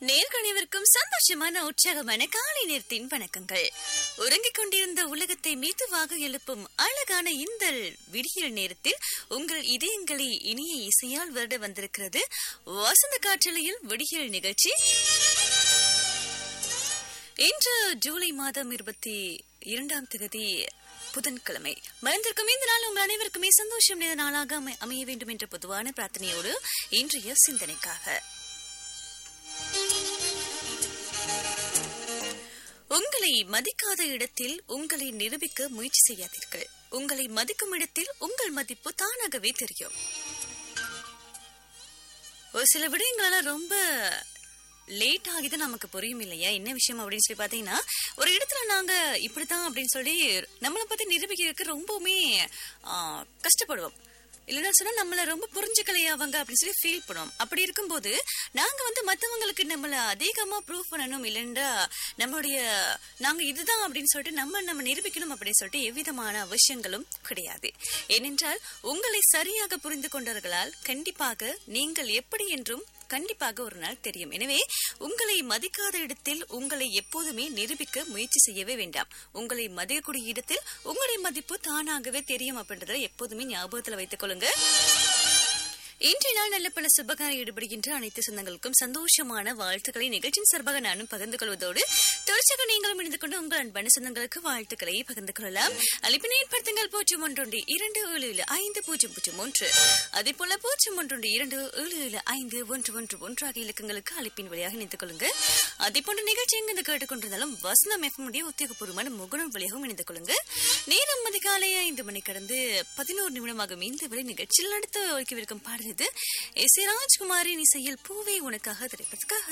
நேர்கணிவிற்கும் சந்தோஷமான உற்சாகமான காலை நேரத்தின் வணக்கங்கள் உறங்கிக் கொண்டிருந்த உலகத்தை மெதுவாக எழுப்பும் அழகான இந்த விடியல் நேரத்தில் உங்கள் இதயங்களை இனிய இசையால் வருட வந்திருக்கிறது வசந்த காற்றலையில் விடியல் நிகழ்ச்சி இன்று ஜூலை மாதம் இருபத்தி இரண்டாம் தேதி புதன்கிழமை மறந்திருக்கும் இந்த நாள் உங்கள் அனைவருக்குமே சந்தோஷம் நிறைந்த நாளாக அமை- அமைய வேண்டும் என்ற பொதுவான பிரார்த்தனையோடு இன்றைய சிந்தனைக்காக உங்களை மதிக்காத இடத்தில் உங்களை நிரூபிக்க முயற்சி செய்யாதீர்கள் உங்களை மதிக்கும் இடத்தில் உங்கள் மதிப்பு தானாகவே தெரியும் ஒரு சில விடயங்களெல்லாம் ரொம்ப லேட் ஆகிதான் நமக்கு புரியும் இல்லையா என்ன விஷயம் அப்படின்னு சொல்லி பாத்தீங்கன்னா ஒரு இடத்துல நாங்க இப்படித்தான் அப்படின்னு சொல்லி நம்மளை பத்தி நிரூபிக்கிறதுக்கு ரொம்பவுமே ஆ, கஷ்டப்படுவோம் இல்லைன்னா சொன்னா நம்மள ரொம்ப புரிஞ்சுக்கலையா அவங்க அப்படின்னு சொல்லி ஃபீல் பண்ணுவோம் அப்படி இருக்கும்போது நாங்க வந்து மத்தவங்களுக்கு நம்மள அதிகமா ப்ரூவ் பண்ணணும் இல்லைன்றா நம்மளுடைய நாங்க இதுதான் அப்படின்னு சொல்லிட்டு நம்ம நம்ம நிரூபிக்கணும் அப்படின்னு சொல்லிட்டு எவ்விதமான அவசியங்களும் கிடையாது ஏனென்றால் உங்களை சரியாக புரிந்து கொண்டவர்களால் கண்டிப்பாக நீங்கள் எப்படி என்றும் கண்டிப்பாக ஒரு நாள் தெரியும் எனவே உங்களை மதிக்காத இடத்தில் உங்களை எப்போதுமே நிரூபிக்க முயற்சி செய்யவே வேண்டாம் உங்களை மதிக்கக்கூடிய இடத்தில் உங்களுடைய மதிப்பு தானாகவே தெரியும் அப்படின்றத எப்போதுமே ஞாபகத்துல வைத்துக் கொள்ளுங்க இன்றைய நாள் நல்ல பல சுபகாரம் ஈடுபடுகின்ற அனைத்து சொந்தங்களுக்கும் சந்தோஷமான வாழ்த்துக்களை நிகழ்ச்சியின் சார்பாக நானும் பகிர்ந்து கொள்வதோடு தொடர்ச்சியாக நீங்களும் இணைந்து கொண்டு உங்கள் அன்பான சொந்தங்களுக்கு வாழ்த்துக்களை பகிர்ந்து கொள்ளலாம் அழைப்பினை ஏற்படுத்துங்கள் பூஜ்ஜியம் ஒன்றொன்று இரண்டு ஏழு ஏழு ஐந்து பூஜ்ஜியம் பூஜ்ஜியம் ஒன்று அதே போல பூஜ்ஜியம் ஒன்றொன்று இரண்டு ஏழு ஏழு ஐந்து ஒன்று ஒன்று ஒன்று ஆகிய இலக்கங்களுக்கு அழைப்பின் வழியாக இணைத்துக் கொள்ளுங்க அதே போன்ற நிகழ்ச்சி எங்கிருந்து கேட்டுக்கொண்டிருந்தாலும் வசந்தம் எஃப்எம்முடைய உத்தியோகபூர்வமான முகநூல் வழியாகவும் இணைந்து கொள்ளுங்க நேரம் அதிகாலை ஐந்து மணி கடந்து பதினோரு நிமிடமாகும் இந்த வரை நிகழ்ச்சியில் அடுத்து ஒழிக்கவிருக்கும் பாடல் இது எஸ் ஏ ராஜ்குமாரின் இசையில் பூவே உனக்காக திரைப்பதற்காக